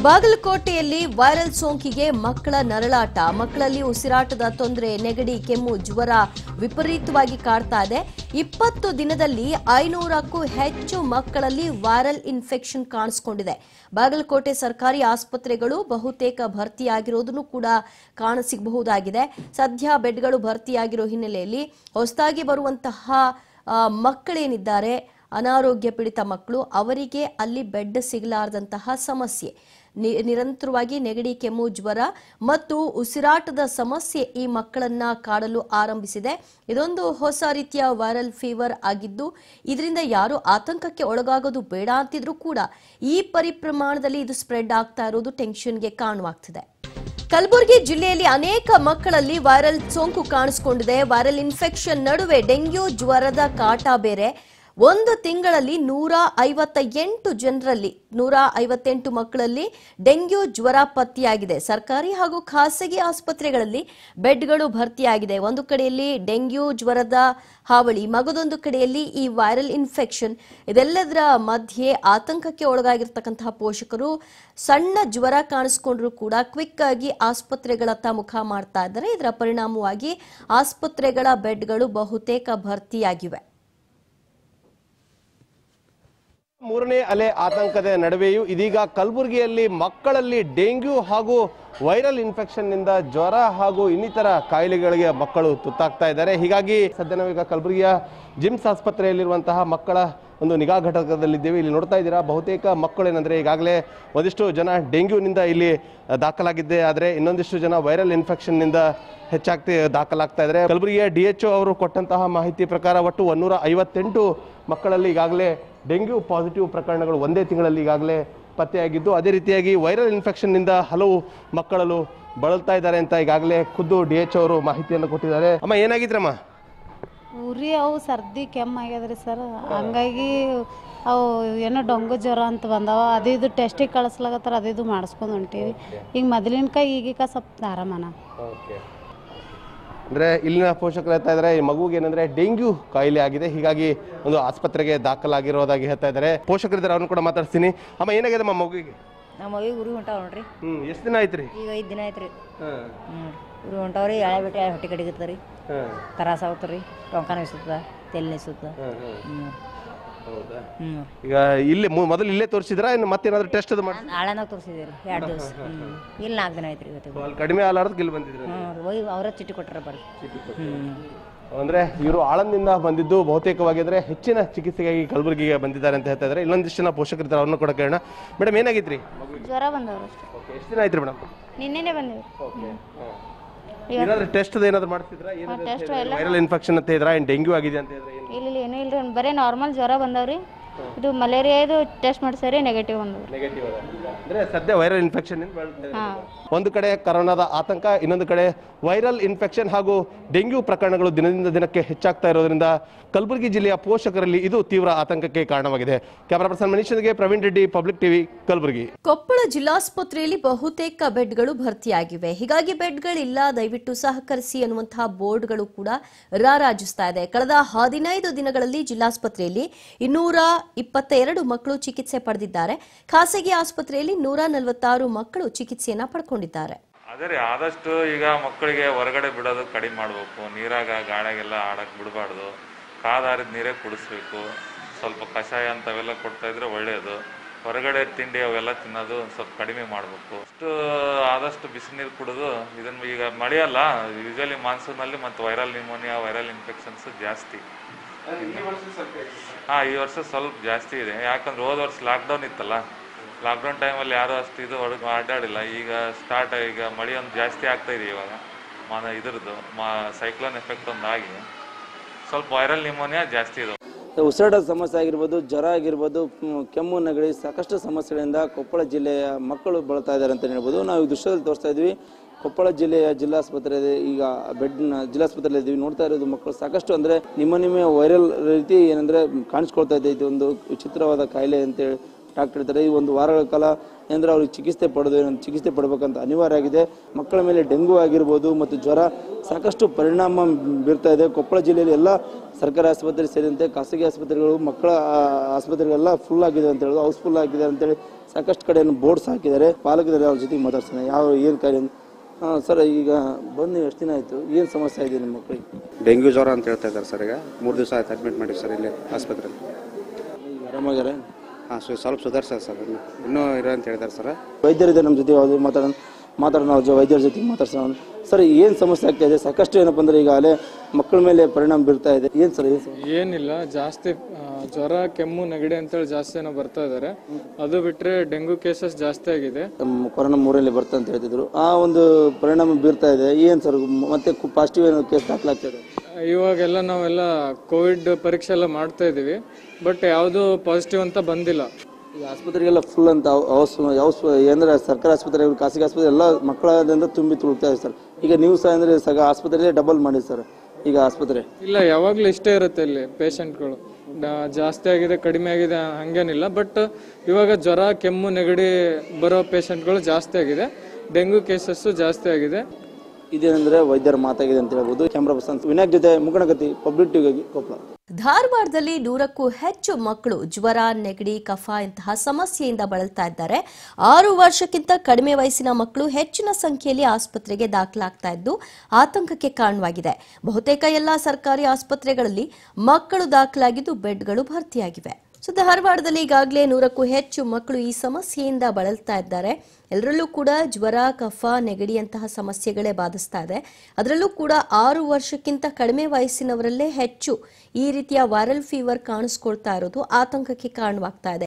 ಬಾಗಲಕೋಟೆಯಲ್ಲಿ ವೈರಲ್ ಸೋಂಕಿಗೆ ಮಕ್ಕಳ ನರಳಾಟ ಮಕ್ಕಳಲ್ಲಿ ಉಸಿರಾಟದ ತೊಂದರೆ ನೆಗಡಿ ಕೆಮ್ಮು ಜ್ವರ ವಿಪರೀತವಾಗಿ ಕಾಡ್ತಾ ಇದೆ ಇಪ್ಪತ್ತು ದಿನದಲ್ಲಿ ಐನೂರಕ್ಕೂ ಹೆಚ್ಚು ಮಕ್ಕಳಲ್ಲಿ ವೈರಲ್ ಇನ್ಫೆಕ್ಷನ್ ಕಾಣಿಸಿಕೊಂಡಿದೆ ಬಾಗಲಕೋಟೆ ಸರ್ಕಾರಿ ಆಸ್ಪತ್ರೆಗಳು ಬಹುತೇಕ ಭರ್ತಿಯಾಗಿರೋದನ್ನು ಕೂಡ ಕಾಣಸಿಗಬಹುದಾಗಿದೆ ಸದ್ಯ ಬೆಡ್ಗಳು ಭರ್ತಿಯಾಗಿರೋ ಹಿನ್ನೆಲೆಯಲ್ಲಿ ಹೊಸದಾಗಿ ಬರುವಂತಹ ಆ, ಮಕ್ಕಳೇನಿದ್ದಾರೆ ಅನಾರೋಗ್ಯ ಪೀಡಿತ ಮಕ್ಕಳು ಅವರಿಗೆ ಅಲ್ಲಿ ಬೆಡ್ ಸಿಗಲಾರದಂತಹ ಸಮಸ್ಯೆ ನಿ- ನಿರಂತರವಾಗಿ ನೆಗಡಿ ಕೆಮ್ಮು ಜ್ವರ ಮತ್ತು ಉಸಿರಾಟದ ಸಮಸ್ಯೆ ಈ ಮಕ್ಕಳನ್ನ ಕಾಡಲು ಆರಂಭಿಸಿದೆ ಇದೊಂದು ಹೊಸ ರೀತಿಯ ವೈರಲ್ ಫೀವರ್ ಆಗಿದ್ದು ಇದರಿಂದ ಯಾರು ಆತಂಕಕ್ಕೆ ಒಳಗಾಗೋದು ಬೇಡ ಅಂತಿದ್ರು ಕೂಡ ಈ ಪರಿಪ್ರಮಾಣದಲ್ಲಿ ಇದು ಸ್ಪ್ರೆಡ್ ಆಗ್ತಾ ಇರೋದು ಟೆನ್ಷನ್ಗೆ ಕಾರಣವಾಗ್ತಿದೆ ಕಲಬುರಗಿ ಜಿಲ್ಲೆಯಲ್ಲಿ ಅನೇಕ ಮಕ್ಕಳಲ್ಲಿ ವೈರಲ್ ಸೋಂಕು ಕಾಣಿಸಿಕೊಂಡಿದೆ ವೈರಲ್ ಇನ್ಫೆಕ್ಷನ್ ನಡುವೆ ಡೆಂಗ್ಯೂ ಜ್ವರದ ಕಾಟ ಬೇರೆ ಒಂದು ತಿಂಗಳಲ್ಲಿ ನೂರ ಐವತ್ತ ಎಂಟು ಜನರಲ್ಲಿ ನೂರ ಐವತ್ತೆಂಟು ಮಕ್ಕಳಲ್ಲಿ ಡೆಂಗ್ಯೂ ಜ್ವರ ಪತ್ತೆಯಾಗಿದೆ ಸರ್ಕಾರಿ ಹಾಗೂ ಖಾಸಗಿ ಆಸ್ಪತ್ರೆಗಳಲ್ಲಿ ಬೆಡ್ಗಳು ಭರ್ತಿಯಾಗಿದೆ ಒಂದು ಕಡೆಯಲ್ಲಿ ಡೆಂಗ್ಯೂ ಜ್ವರದ ಹಾವಳಿ ಮಗದೊಂದು ಕಡೆಯಲ್ಲಿ ಈ ವೈರಲ್ ಇನ್ಫೆಕ್ಷನ್ ಇದೆಲ್ಲದರ ಮಧ್ಯೆ ಆತಂಕಕ್ಕೆ ಒಳಗಾಗಿರ್ತಕ್ಕಂತಹ ಪೋಷಕರು ಸಣ್ಣ ಜ್ವರ ಕಾಣಿಸ್ಕೊಂಡ್ರು ಕೂಡ ಕ್ವಿಕ್ ಆಗಿ ಆಸ್ಪತ್ರೆಗಳತ್ತ ಮುಖ ಮಾಡ್ತಾ ಇದ್ದಾರೆ ಇದರ ಪರಿಣಾಮವಾಗಿ ಆಸ್ಪತ್ರೆಗಳ ಬೆಡ್ಗಳು ಬಹುತೇಕ ಭರ್ತಿಯಾಗಿವೆ ಮೂರನೇ ಅಲೆ ಆತಂಕದ ನಡುವೆಯೂ ಇದೀಗ ಕಲಬುರಗಿಯಲ್ಲಿ ಮಕ್ಕಳಲ್ಲಿ ಡೆಂಗ್ಯೂ ಹಾಗೂ ವೈರಲ್ ಇನ್ಫೆಕ್ಷನ್ ನಿಂದ ಜ್ವರ ಹಾಗೂ ಇನ್ನಿತರ ಕಾಯಿಲೆಗಳಿಗೆ ಮಕ್ಕಳು ತುತ್ತಾಗ್ತಾ ಇದ್ದಾರೆ ಹೀಗಾಗಿ ಸದ್ಯ ನಾವೀಗ ಕಲಬುರಗಿಯ ಜಿಮ್ಸ್ ಆಸ್ಪತ್ರೆಯಲ್ಲಿರುವಂತಹ ಮಕ್ಕಳ ಒಂದು ನಿಗಾ ಘಟಕದಲ್ಲಿದ್ದೇವೆ ಇಲ್ಲಿ ನೋಡ್ತಾ ಇದ್ದೀರಾ ಬಹುತೇಕ ಮಕ್ಕಳು ಏನಂದ್ರೆ ಈಗಾಗಲೇ ಒಂದಿಷ್ಟು ಜನ ಡೆಂಗ್ಯೂನಿಂದ ಇಲ್ಲಿ ದಾಖಲಾಗಿದ್ದೆ ಆದರೆ ಇನ್ನೊಂದಿಷ್ಟು ಜನ ವೈರಲ್ ಇನ್ಫೆಕ್ಷನ್ನಿಂದ ಹೆಚ್ಚಾಗ್ತಿ ದಾಖಲಾಗ್ತಾ ಇದ್ದಾರೆ ಕಲಬುರಗಿಯ ಡಿ ಎಚ್ ಅವರು ಕೊಟ್ಟಂತಹ ಮಾಹಿತಿ ಪ್ರಕಾರ ಒಟ್ಟು ಒಂದೂರ ಐವತ್ತೆಂಟು ಮಕ್ಕಳಲ್ಲಿ ಈಗಾಗಲೇ ಡೆಂಗ್ಯೂ ಪಾಸಿಟಿವ್ ಪ್ರಕರಣಗಳು ಒಂದೇ ತಿಂಗಳಲ್ಲಿ ಈಗಾಗಲೇ ಪತ್ತೆಯಾಗಿದ್ದು ಅದೇ ರೀತಿಯಾಗಿ ವೈರಲ್ ಇನ್ಫೆಕ್ಷನ್ನಿಂದ ಹಲವು ಮಕ್ಕಳಲ್ಲೂ ಬಳಲ್ತಾ ಇದ್ದಾರೆ ಅಂತ ಈಗಾಗಲೇ ಖುದ್ದು ಡಿ ಎಚ್ ಅವರು ಮಾಹಿತಿಯನ್ನು ಕೊಟ್ಟಿದ್ದಾರೆ ಅಮ್ಮ ಏನಾಗಿದ್ರಮ್ಮ ಉರಿ ಅವು ಸರ್ದಿ ಕೆಮ್ಮು ಆಗ್ಯದ್ರಿ ಸರ್ ಹಂಗಾಗಿ ಅವು ಏನೋ ಡೊಂಗು ಜ್ವರ ಅಂತ ಬಂದವ ಅದು ಇದು ಟೆಸ್ಟಿಗೆ ಕಳಿಸ್ಲಾಗತ್ತಾರ ಅದು ಇದು ಮಾಡಿಸ್ಕೊಂಡು ಹೊಂಟೀವಿ ಈಗ ಮೊದಲಿನ ಕೈ ಈಗೀಗ ಸ್ವಲ್ಪ ಆರಾಮನ ಓಕೆ ಅಂದರೆ ಇಲ್ಲಿನ ಪೋಷಕರು ಹೇಳ್ತಾ ಇದ್ದಾರೆ ಈ ಮಗುಗೆ ಏನಂದ್ರೆ ಡೆಂಗ್ಯೂ ಕಾಯಿಲೆ ಆಗಿದೆ ಹೀಗಾಗಿ ಒಂದು ಆಸ್ಪತ್ರೆಗೆ ದಾಖಲಾಗಿರೋದಾಗಿ ಹೇಳ್ತಾ ಇದ್ದಾರೆ ಪೋಷಕರಿದ್ದಾರೆ ಅವ್ರನ್ನ ಕೂಡ ಮಾತಾಡ್ತೀನಿ ಅಮ್ಮ ಏನಾಗಿದೆ ನಮ್ಮ ಮಗುವಿಗೆ ನಮ್ಮ ಮಗಿಗೆ ಉರಿ ಹೊಂಟಾವ ನೋಡ್ರಿ ಹ್ಮ್ ಎಷ್ಟು ದಿನ ಆಯ್ತು ರೀ ಈಗ ಐದು ದಿನ ಆಯ್ತು ರೀ ಹ್ಞೂ ಉರಿ ಹೊಂಟಾವ್ರಿ ಎಳೆ ಬಿಟ್ಟು ಎಳೆ ಹೊಟ್ಟೆ ಕಡಿಗತ್ತ ರೀ ತ್ರಾಸ ಆಗುತ್ತೆ ರೀ ಟೊಂಕ ನಿಸುತ್ತ ತೆಲ್ ನಿಸುತ್ತ ಹ್ಞೂ ಹೌದಾ ಹ್ಞೂ ಈಗ ಇಲ್ಲಿ ಮು- ಮೊದಲು ಇಲ್ಲೇ ತೋರಿಸಿದ್ರಾ ಇನ್ನು ಮತ್ತೇನಾದ್ರು ಟೆಸ್ಟ್ ಅದು ಮಾಡಿ ಆಳನಾಗ ತೋರಿಸಿದ್ದೀವಿ ರೀ ಎರಡು ದಿವಸ ಹ್ಞೂ ಇಲ್ಲಿ ನಾಲ್ಕು ದಿನ ಆಯ್ತು ರೀ ಇವತ್ತು ಅಲ್ಲಿ ಕಡಿಮೆ ಆಲಾರ್ದಕ್ಕೆ ಇಲ್ಲಿ ಬಂದಿದ್ರು ಹ್ಞೂ ಹೋಗಿ ಅವರ ಚೀಟಿ ಕೊಟ್ಟರೆ ಬರ್ರಿ ಹ್ಞೂ ಅಂದ್ರೆ ಇವರು ಆಳಂದಿಂದ ಬಂದಿದ್ದು ಬಹುತೇಕವಾಗಿ ಅಂದ್ರೆ ಹೆಚ್ಚಿನ ಚಿಕಿತ್ಸೆಗಾಗಿ ಕಲಬುರಗಿಗೆ ಬಂದಿದ್ದಾರೆ ಅಂತ ಹೇಳ್ತಾ ಇದ್ದಾರೆ ಇಲ್ಲೊಂದಿಷ್ಟು ಜನ ಪೋಷಕರಿದ್ದಾರೆ ಅವ್ರನ್ನ ಕೂಡ ಕೇಳೋಣ ಮೇಡಮ್ ಏನಾಗಿತ್ರಿ ಜ್ವರ ಬಂದವ್ರು ಅಷ್ಟೇ ಓಕೆ ಎಷ್ಟು ದಿನ ಆಯ್ತು ಮೇಡಮ್ ನಿನ್ನೆನೆ ಬಂದಿವಿ ಓಕೆ ಏನಾದ್ರು ಟೆಸ್ಟ್ ಏನಾದ್ರು ಮಾಡ್ತಿದ್ರಾ ಟೆಸ್ಟ್ ವೈರಲ್ ಇನ್ಫೆಕ್ಷನ್ ಅಂತ ಇದ್ರಾ ಏನು ಡೆಂಗ್ಯೂ ಆಗಿದೆ ಅಂತ ಇದ್ರೆ ಏನು ಇಲ್ಲ ಏನೂ ಇಲ್ಲ ಬರೀ ನಾರ್ಮಲ್ ಜ್ವರ ಬಂದವ್ರಿ ಇದು ಮಲೇರಿಯಾದು ಟೆಸ್ಟ್ ಮಾಡ್ಸರಿ ನೆಗೆಟಿವ್ ಬಂದವ್ರಿ ನೆಗೆಟಿವ್ ಅಂದ್ರೆ ಸದ್ಯ ವೈರಲ್ ಇನ್ಫೆಕ್ಷನ್ ಒಂದು ಕಡೆ ಕರೋನಾದ ಆತಂಕ ಇನ್ನೊಂದು ಕಡೆ ವೈರಲ್ ಇನ್ಫೆಕ್ಷನ್ ಹಾಗೂ ಡೆಂಗ್ಯೂ ಪ್ರಕರಣಗಳು ದಿನದಿಂದ ದಿನಕ್ಕೆ ಹೆಚ್ಚಾಗ್ತಾ ಇರೋದ್ರಿಂದ ಕಲಬುರಗಿ ಜಿಲ್ಲೆಯ ಪೋಷಕರಲ್ಲಿ ಇದು ತೀವ್ರ ಆತಂಕಕ್ಕೆ ಕಾರಣವಾಗಿದೆ ಕ್ಯಾಮರಾ ಪರ್ಸನ್ ಮನೀಶ್ಗೆ ಪ್ರವೀಣ್ ರೆಡ್ಡಿ ಪಬ್ಲಿಕ್ ಟಿವಿ ಕಲಬುರಗಿ ಕೊಪ್ಪಳ ಜಿಲ್ಲಾಸ್ಪತ್ರೆಯಲ್ಲಿ ಬಹುತೇಕ ಬೆಡ್ಗಳು ಭರ್ತಿಯಾಗಿವೆ ಹೀಗಾಗಿ ಬೆಡ್ಗಳಿಲ್ಲ ದಯವಿಟ್ಟು ಸಹಕರಿಸಿ ಅನ್ನುವಂತಹ ಬೋರ್ಡ್ಗಳು ಕೂಡ ರಾರಾಜಿಸ್ತಾ ಇದೆ ಕಳೆದ ಹದಿನೈದು ದಿನಗಳಲ್ಲಿ ಜಿಲ್ಲಾಸ್ಪತ್ರೆಯಲ್ಲಿ ಇನ್ನೂರ ಇಪ್ಪತ್ತ ಎರಡು ಮಕ್ಕಳು ಚಿಕಿತ್ಸೆ ಪಡೆದಿದ್ದಾರೆ ಖಾಸಗಿ ಆಸ್ಪತ್ರೆಯಲ್ಲಿ ನೂರ ನಲವತ್ತಾರು ಮಕ್ಕಳು ಚಿಕಿತ್ಸೆಯನ್ನ ಪಡ್ಕೊಂಡಿದ್ದಾರೆ ಅದೇ ರೀ ಆದಷ್ಟು ಈಗ ಮಕ್ಕಳಿಗೆ ಹೊರಗಡೆ ಬಿಡೋದು ಕಡಿಮೆ ಮಾಡಬೇಕು ನೀರಾಗ ಗಾಳಿಯಾಗೆಲ್ಲ ಆಡಕ್ಕೆ ಬಿಡಬಾರ್ದು ಕಾದಾರಿದ ನೀರೇ ಕುಡಿಸ್ಬೇಕು ಸ್ವಲ್ಪ ಕಷಾಯ ಅಂತವೆಲ್ಲ ಕೊಡ್ತಾ ಇದ್ರೆ ಒಳ್ಳೆಯದು ಹೊರಗಡೆ ತಿಂಡಿ ಅವೆಲ್ಲ ತಿನ್ನೋದು ಒಂದ್ ಸ್ವಲ್ಪ ಕಡಿಮೆ ಮಾಡಬೇಕು ಅಷ್ಟು ಆದಷ್ಟು ಬಿಸಿನೀರು ಕುಡಿದು ಇದನ್ನು ಈಗ ಮಳೆಯಲ್ಲ ಯೂಶಲಿ ಮಾನ್ಸೂನಲ್ಲಿ ಮತ್ತು ವೈರಲ್ ನ್ಯೂಮೋನಿಯಾ ವೈರಲ್ ಇನ್ಫೆಕ್ಷನ್ಸ್ ಜಾಸ್ತಿ ಹಾಂ ಈ ವರ್ಷ ಸ್ವಲ್ಪ ಜಾಸ್ತಿ ಇದೆ ಯಾಕಂದ್ರೆ ಹೋದ ವರ್ಷ ಲಾಕ್ಡೌನ್ ಇತ್ತಲ್ಲ ಲಾಕ್ಡೌನ್ ಟೈಮಲ್ಲಿ ಯಾರು ಅಷ್ಟು ಇದು ಹೊರಗೆ ಆಟಾಡಿಲ್ಲ ಈಗ ಸ್ಟಾರ್ಟ್ ಈಗ ಮಳೆ ಒಂದು ಜಾಸ್ತಿ ಆಗ್ತಾ ಇದೆ ಇವಾಗ ಮನ ಇದ್ರದ್ದು ಮಾ ಸೈಕ್ಲೋನ್ ಎಫೆಕ್ಟ್ ಒಂದು ಆಗಿ ಸ್ವಲ್ಪ ವೈರಲ್ ನ್ಯೂಮೋನಿಯಾ ಜಾಸ್ತಿ ಇದೆ ಉಸಿರಾಟದ ಸಮಸ್ಯೆ ಆಗಿರ್ಬೋದು ಜ್ವರ ಆಗಿರ್ಬೋದು ಮ್, ಕೆಮ್ಮು ನೆಗಡಿ ಸಾಕಷ್ಟು ಸಮಸ್ಯೆಗಳಿಂದ ಕೊಪ್ಪಳ ಜಿಲ್ಲೆಯ ಮಕ್ಕಳು ಬಳಲ್ತಾ ಇದ್ದಾರೆ ಅಂತ ಹೇಳ್ಬೋದು ನಾವು ಈ ದೃಶ್ಯದಲ್ಲಿ ತೋರಿಸ್ತಾ ಇದ್ವಿ ಕೊಪ್ಪಳ ಜಿಲ್ಲೆಯ ಜಿಲ್ಲಾಸ್ಪತ್ರೆ ಈಗ ಬೆಡ್ನ ಜಿಲ್ಲಾಸ್ಪತ್ರೆಯಲ್ಲಿ ಇದ್ದೀವಿ ನೋಡ್ತಾ ಇರೋದು ಮಕ್ಕಳು ಸಾಕಷ್ಟು ಅಂದ್ರೆ ನಿಮ್ಮ ನಿಮ್ಮ ವೈರಲ್ ರೀತಿ ಏನಂದ್ರೆ ಕಾಣಿಸ್ಕೊಳ್ತಾ ಇದೆ ಇದು ಒಂದು ವಿಚಿತ್ರವಾದ ಕಾಯಿಲೆ ಅಂತೇಳಿ ಡಾಕ್ಟರ್ ಹೇಳ್ತಾರೆ ಈ ಒಂದು ವಾರಗಳ ಕಾಲ ಅಂದರೆ ಅವ್ರಿಗೆ ಚಿಕಿತ್ಸೆ ಪಡೆದು ಚಿಕಿತ್ಸೆ ಪಡಬೇಕಂತ ಅನಿವಾರ್ಯ ಆಗಿದೆ ಮಕ್ಕಳ ಮೇಲೆ ಡೆಂಗು ಆಗಿರ್ಬೋದು ಮತ್ತು ಜ್ವರ ಸಾಕಷ್ಟು ಪರಿಣಾಮ ಬೀರ್ತಾ ಇದೆ ಕೊಪ್ಪಳ ಜಿಲ್ಲೆಯಲ್ಲಿ ಎಲ್ಲ ಸರ್ಕಾರಿ ಆಸ್ಪತ್ರೆ ಸೇರಿದಂತೆ ಖಾಸಗಿ ಆಸ್ಪತ್ರೆಗಳು ಮಕ್ಕಳ ಆ, ಆಸ್ಪತ್ರೆಗಳೆಲ್ಲ ಫುಲ್ ಆಗಿದೆ ಅಂತ ಹೇಳೋದು ಹೌಸ್ಫುಲ್ ಆಗಿದೆ ಅಂತೇಳಿ ಸಾಕಷ್ಟು ಕಡೆಯನ್ನು ಬೋರ್ಡ್ಸ್ ಹಾಕಿದ್ದಾರೆ ಪಾಲಕರಲ್ಲಿ ಅವ್ರ ಜೊತೆಗೆ ಮಾತಾಡ್ತಾನೆ ಯಾವ ಏನು ಕಾರ್ಯ ಹಾಂ ಸರ್ ಈಗ ಬಂದು ಎಷ್ಟು ದಿನ ಆಯಿತು ಏನು ಸಮಸ್ಯೆ ಇದೆ ನಿಮ್ಮ ಮಕ್ಕಳಿಗೆ ಡೆಂಗ್ಯೂ ಜ್ವರ ಅಂತ ಹೇಳ್ತಾ ಇದ್ದಾರೆ ಸರ್ ಈಗ ಮೂರು ದಿವಸ ಆಯ್ತು ಅಡ್ಮಿಟ್ ಮಾಡಿ ಸರ್ ಇಲ್ಲಿ ಆಸ್ಪತ್ರೆಯಲ್ಲಿ ಈಗ ಆರಾಮಾಗ್ಯಾರ ಹಾಂ ಸ್ವಲ್ಪ ಸುಧಾರಿಸ ಸರ್ ಇನ್ನು ಇನ್ನೂ ಇರೋ ಅಂತ ಹೇಳಿದ್ದಾರೆ ಸರ್ ವೈದ್ಯರಿದೆ ನಮ್ಮ ಜೊತೆ ಯಾವುದು ಮಾತಾಡೋಣ ಮಾತಾಡೋಣ ಅವ್ರ ಜೊ- ವೈದ್ಯರ ಜೊತೆಗೆ ಮಾತಾಡ್ಸೋಣ ಸರ್ ಏನು ಸಮಸ್ಯೆ ಆಗ್ತಾ ಇದೆ ಸಾಕಷ್ಟು ಏನಪ್ಪ ಅಂದ್ರೆ ಈಗ ಅಲೆ ಮಕ್ಕಳ ಮೇಲೆ ಪರಿಣಾಮ ಬೀರ್ತಾ ಇದೆ ಏನು ಸರ್ ಏನು ಸಮಸ್ಯೆ ಏನಿಲ್ಲ ಜಾಸ್ತಿ ಆ, ಜ್ವರ ಕೆಮ್ಮು ನೆಗಡಿ ಅಂತೇಳಿ ಜಾಸ್ತಿ ಏನೋ ಬರ್ತಾ ಇದ್ದಾರೆ ಅದು ಬಿಟ್ರೆ ಡೆಂಗು ಕೇಸಸ್ ಜಾಸ್ತಿ ಆಗಿದೆ ನಮ್ಮ ಕೊರೋನಾ ಮೂರಲ್ಲಿ ಬರ್ತಾ ಅಂತ ಹೇಳ್ತಿದ್ರು ಆ ಒಂದು ಪರಿಣಾಮ ಬೀರ್ತಾ ಇದೆ ಏನು ಸರ್ ಮತ್ತೆ ಪಾಸಿಟಿವ್ ಏನೋ ಕೇಸ್ ದಾಖಲಾಗ್ತಾ ಇದೆ ಇವಾಗೆಲ್ಲ ನಾವೆಲ್ಲ ಕೋವಿಡ್ ಪರೀಕ್ಷೆ ಎಲ್ಲ ಮಾಡ್ತಾ ಇದೀವಿ ಬಟ್ ಯಾವುದು ಪಾಸಿಟಿವ್ ಅಂತ ಬಂದಿಲ್ಲ ಈಗ ಆಸ್ಪತ್ರೆಗೆಲ್ಲ ಫುಲ್ ಅಂತ ಹೌಸ್ ಹೌಸ್ ಅಂದ್ರೆ ಸರ್ಕಾರಿ ಆಸ್ಪತ್ರೆಗಳು ಖಾಸಗಿ ಆಸ್ಪತ್ರೆ ಎಲ್ಲ ಮಕ್ಕಳದಿಂದ ತುಂಬಿ ತುಳುಕ್ತಾ ಇದೆ ಸರ್ ಈಗ ನೀವು ಸಹ ಅಂದ್ರೆ ಸಗ ಆಸ್ಪತ್ರೆಯಲ್ಲೇ ಡಬಲ್ ಮಾಡಿ ಸರ್ ಈಗ ಆಸ್ಪತ್ರೆ ಇಲ್ಲ ಯಾವಾಗಲೂ ಇಷ್ಟೇ ಇರುತ್ತೆ ಇಲ್ಲಿ ಪೇಷಂಟ್ಗಳು ಜಾಸ್ತಿ ಆಗಿದೆ ಕಡಿಮೆ ಆಗಿದೆ ಹಂಗೇನಿಲ್ಲ ಬಟ್ ಇವಾಗ ಜ್ವರ ಕೆಮ್ಮು ನೆಗಡಿ ಬರೋ ಪೇಷಂಟ್ಗಳು ಜಾಸ್ತಿ ಆಗಿದೆ ಡೆಂಗು ಕೇಸಸ್ಸು ಜಾಸ್ತಿ ಆಗಿದೆ ಇದೇನೆಂದ್ರೆ ವೈದ್ಯರ ಮಾತಾಗಿದೆ ಅಂತ ಹೇಳ್ಬೋದು ಕ್ಯಾಮ್ರಾ ಪರ್ಸನ್ ವಿನಾಯಕ್ ಜೊತೆ ಮುಖನಗತಿ ಪಬ್ಲಿಕ್ ಟಿವಿಗಾಗಿ ಕೊಪ್ಪಳ ಧಾರವಾಡದಲ್ಲಿ ನೂರಕ್ಕೂ ಹೆಚ್ಚು ಮಕ್ಕಳು ಜ್ವರ ನೆಗಡಿ ಕಫ ಇಂತಹ ಸಮಸ್ಯೆಯಿಂದ ಬಳಲ್ತಾ ಇದ್ದಾರೆ ಆರು ವರ್ಷಕ್ಕಿಂತ ಕಡಿಮೆ ವಯಸ್ಸಿನ ಮಕ್ಕಳು ಹೆಚ್ಚಿನ ಸಂಖ್ಯೆಯಲ್ಲಿ ಆಸ್ಪತ್ರೆಗೆ ದಾಖಲಾಗ್ತಾ ಇದ್ದು ಆತಂಕಕ್ಕೆ ಕಾರಣವಾಗಿದೆ ಬಹುತೇಕ ಎಲ್ಲಾ ಸರ್ಕಾರಿ ಆಸ್ಪತ್ರೆಗಳಲ್ಲಿ ಮಕ್ಕಳು ದಾಖಲಾಗಿದ್ದು ಬೆಡ್ಗಳು ಭರ್ತಿಯಾಗಿವೆ ಸೊ ಧಾರವಾಡದಲ್ಲಿ ಈಗಾಗಲೇ ನೂರಕ್ಕೂ ಹೆಚ್ಚು ಮಕ್ಕಳು ಈ ಸಮಸ್ಯೆಯಿಂದ ಬಳಲ್ತಾ ಇದ್ದಾರೆ ಎಲ್ಲರಲ್ಲೂ ಕೂಡ ಜ್ವರ ಕಫ ನೆಗಡಿಯಂತಹ ಸಮಸ್ಯೆಗಳೇ ಬಾಧಿಸ್ತಾ ಇದೆ ಅದರಲ್ಲೂ ಕೂಡ ಆರು ವರ್ಷಕ್ಕಿಂತ ಕಡಿಮೆ ವಯಸ್ಸಿನವರಲ್ಲೇ ಹೆಚ್ಚು ಈ ರೀತಿಯ ವೈರಲ್ ಫೀವರ್ ಕಾಣಿಸ್ಕೊಳ್ತಾ ಇರೋದು ಆತಂಕಕ್ಕೆ ಕಾರಣವಾಗ್ತಾ ಇದೆ